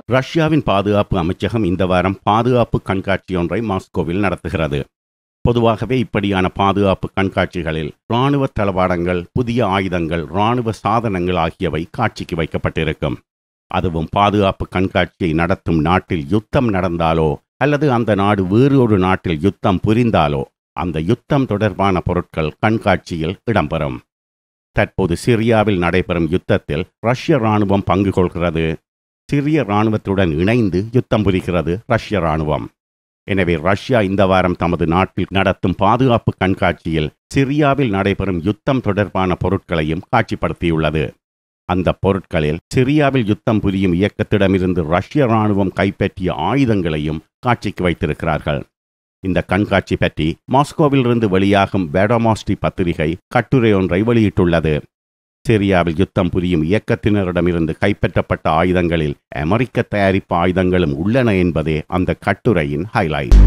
ரஷ்யாவின் பாதுகாப்பு அமைச்சகம் இந்த வாரம் பாதுகாப்பு கண்காட்சி ஒன்றை மாஸ்கோவில் நடத்துகிறது பொதுவாகவே இப்படியான பாதுகாப்பு கண்காட்சிகளில் இராணுவ தளவாடங்கள் புதிய ஆயுதங்கள் இராணுவ சாதனங்கள் ஆகியவை காட்சிக்கு வைக்கப்பட்டிருக்கும் அதுவும் பாதுகாப்பு கண்காட்சியை நடத்தும் நாட்டில் யுத்தம் நடந்தாலோ அல்லது அந்த நாடு வேறு ஒரு நாட்டில் யுத்தம் புரிந்தாலோ அந்த யுத்தம் தொடர்பான பொருட்கள் கண்காட்சியில் இடம்பெறும் தற்போது சிரியாவில் நடைபெறும் யுத்தத்தில் ரஷ்ய இராணுவம் பங்கு கொள்கிறது சிரிய இராணுவத்துடன் இணைந்து யுத்தம் புரிகிறது ரஷ்ய இராணுவம் எனவே ரஷ்யா இந்த வாரம் தமது நாட்டில் நடத்தும் பாதுகாப்பு கண்காட்சியில் சிரியாவில் நடைபெறும் யுத்தம் தொடர்பான பொருட்களையும் காட்சிப்படுத்தியுள்ளது அந்த பொருட்களில் சிரியாவில் யுத்தம் புரியும் இயக்கத்திடமிருந்து ரஷ்ய இராணுவம் கைப்பற்றிய ஆயுதங்களையும் காட்சிக்கு வைத்திருக்கிறார்கள் இந்த கண்காட்சி பற்றி மாஸ்கோவிலிருந்து வெளியாகும் வேடமாஸ்டி பத்திரிகை கட்டுரை ஒன்றை வெளியிட்டுள்ளது சிரியாவில் யுத்தம் புரியும் இயக்கத்தினரிடமிருந்து கைப்பற்றப்பட்ட ஆயுதங்களில் அமெரிக்க தயாரிப்பு ஆயுதங்களும் உள்ளன என்பதே அந்த கட்டுரையின் ஹைலைட்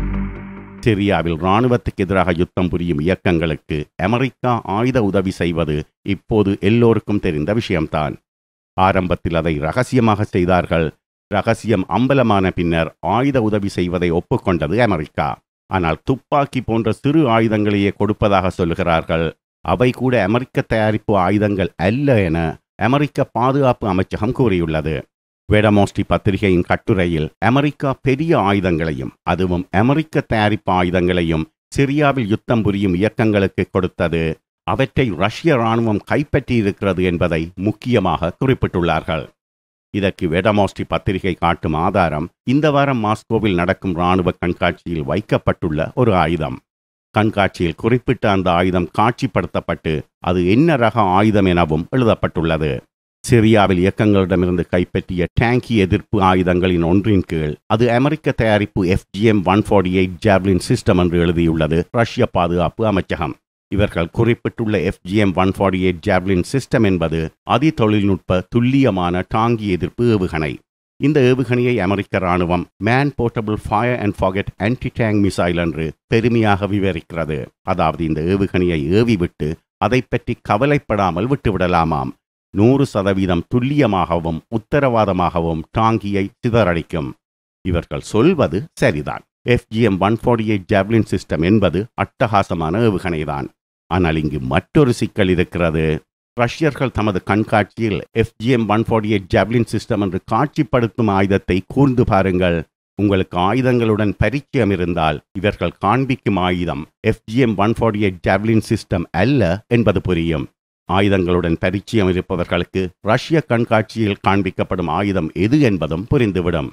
சிரியாவில் இராணுவத்துக்கு எதிராக யுத்தம் புரியும் இயக்கங்களுக்கு அமெரிக்கா ஆயுத உதவி செய்வது இப்போது எல்லோருக்கும் தெரிந்த விஷயம்தான் ஆரம்பத்தில் அதை ரகசியமாக செய்தார்கள் ரகசியம் அம்பலமான பின்னர் ஆயுத உதவி செய்வதை ஒப்புக்கொண்டது அமெரிக்கா ஆனால் துப்பாக்கி போன்ற சிறு ஆயுதங்களையே கொடுப்பதாக சொல்கிறார்கள் அவை கூட அமெரிக்க தயாரிப்பு ஆயுதங்கள் அல்ல என அமெரிக்க பாதுகாப்பு அமைச்சகம் கூறியுள்ளது வேடமோஸ்டி பத்திரிகையின் கட்டுரையில் அமெரிக்கா பெரிய ஆயுதங்களையும் அதுவும் அமெரிக்க தயாரிப்பு ஆயுதங்களையும் சிரியாவில் யுத்தம் புரியும் இயக்கங்களுக்கு கொடுத்தது அவற்றை ரஷ்ய இராணுவம் கைப்பற்றியிருக்கிறது என்பதை முக்கியமாக குறிப்பிட்டுள்ளார்கள் இதற்கு வேடமோஸ்டி பத்திரிகை காட்டும் ஆதாரம் இந்த வாரம் மாஸ்கோவில் நடக்கும் இராணுவ கண்காட்சியில் வைக்கப்பட்டுள்ள ஒரு ஆயுதம் கண்காட்சியில் குறிப்பிட்ட அந்த ஆயுதம் காட்சிப்படுத்தப்பட்டு அது என்ன ரக ஆயுதம் எனவும் எழுதப்பட்டுள்ளது சிரியாவில் இயக்கங்களிடமிருந்து கைப்பற்றிய டேங்கி எதிர்ப்பு ஆயுதங்களின் ஒன்றின் கீழ் அது அமெரிக்க தயாரிப்பு FGM one forty eight javelin system என்று எழுதியுள்ளது ரஷ்ய பாதுகாப்பு அமைச்சகம் இவர்கள் குறிப்பிட்டுள்ள FGM one forty eight javelin system என்பது அதி தொழில்நுட்ப துல்லியமான டாங்கி எதிர்ப்பு ஏவுகணை இந்த ஏவுகணையை அமெரிக்க ராணுவம் man portable fire and forget anti tank missile என்று பெருமையாக விவரிக்கிறது அதாவது இந்த ஏவுகணையை ஏவிவிட்டு அதை பற்றி கவலைப்படாமல் விட்டுவிடலாமாம் நூறு சதவீதம் துல்லியமாகவும் உத்தரவாதமாகவும் டாங்கியை சிதறடிக்கும் இவர்கள் சொல்வது சரிதான் FGM one forty eight javelin system என்பது அட்டகாசமான ஏவுகணைதான் ஆனால் இங்கு மற்றொரு சிக்கல் இருக்கிறது ரஷ்யர்கள் தமது கண்காட்சியில் FGM one forty eight javelin system என்று காட்சிப்படுத்தும் ஆயுதத்தை கூர்ந்து பாருங்கள் உங்களுக்கு ஆயுதங்களுடன் பரிச்சயம் இருந்தால் இவர்கள் காண்பிக்கும் ஆயுதம் FGM one forty eight javelin system அல்ல என்பது புரியும் ஆயுதங்களுடன் பரிச்சயம் இருப்பவர்களுக்கு ரஷ்ய கண்காட்சியில் காண்பிக்கப்படும் ஆயுதம் எது என்பதும் புரிந்துவிடும்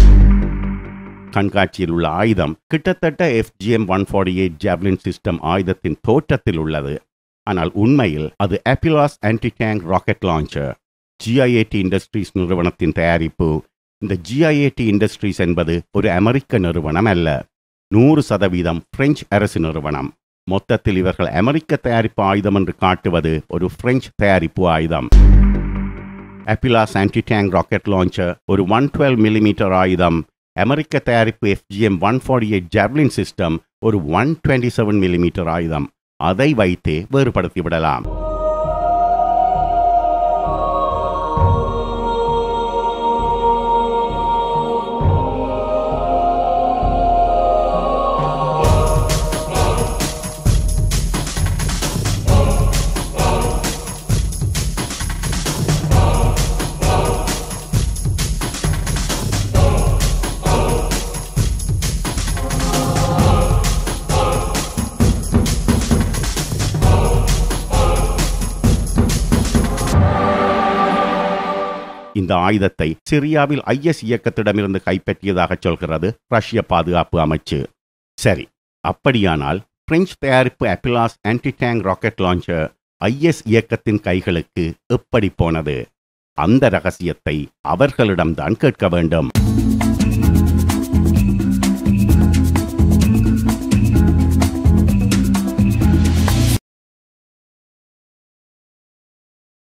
கண்காட்சியில் உள்ள ஆயுதம் கிட்டத்தட்ட FGM one forty eight javelin system ஆயுதத்தின் தோற்றத்தில் உள்ளது ஆனால் உண்மையில் அது Apilas anti tank rocket launcher GIAT industries நிறுவனத்தின் தயாரிப்பு இந்த ஜிஐஏடி இண்டஸ்ட்ரீஸ் என்பது ஒரு அமெரிக்க நிறுவனம் அல்ல நூறு சதவீதம் பிரெஞ்சு அரசு நிறுவனம் மொத்தத்தில் இவர்கள் அமெரிக்க தயாரிப்பு ஆயுதம் என்று காட்டுவது ஒரு பிரெஞ்சு தயாரிப்பு ஆயுதம் Apilas anti tank rocket launcher ஒரு ஒன் டுவெல் மில்லிமீட்டர் ஆயுதம் அமெரிக்க தயாரிப்பு FGM one forty eight javelin system ஒரு ஒன் டுவெண்ட்டி செவன் மில்லிமீட்டர் ஆயுதம் அதை வைத்தே வேறுபடுத்தி விடலாம் இந்த ஆயுதத்தை சிரியாவில் ஐஎஸ் இயக்கத்திடமிருந்து கைப்பற்றியதாக சொல்கிறது ரஷ்ய பாதுகாப்பு அமைச்சு சரி அப்படியானால் பிரெஞ்சு தயாரிப்பு Apilas anti tank rocket launcher IS இயக்கத்தின் கைகளுக்கு எப்படி போனது அந்த ரகசியத்தை அவர்களிடம்தான் கேட்க வேண்டும்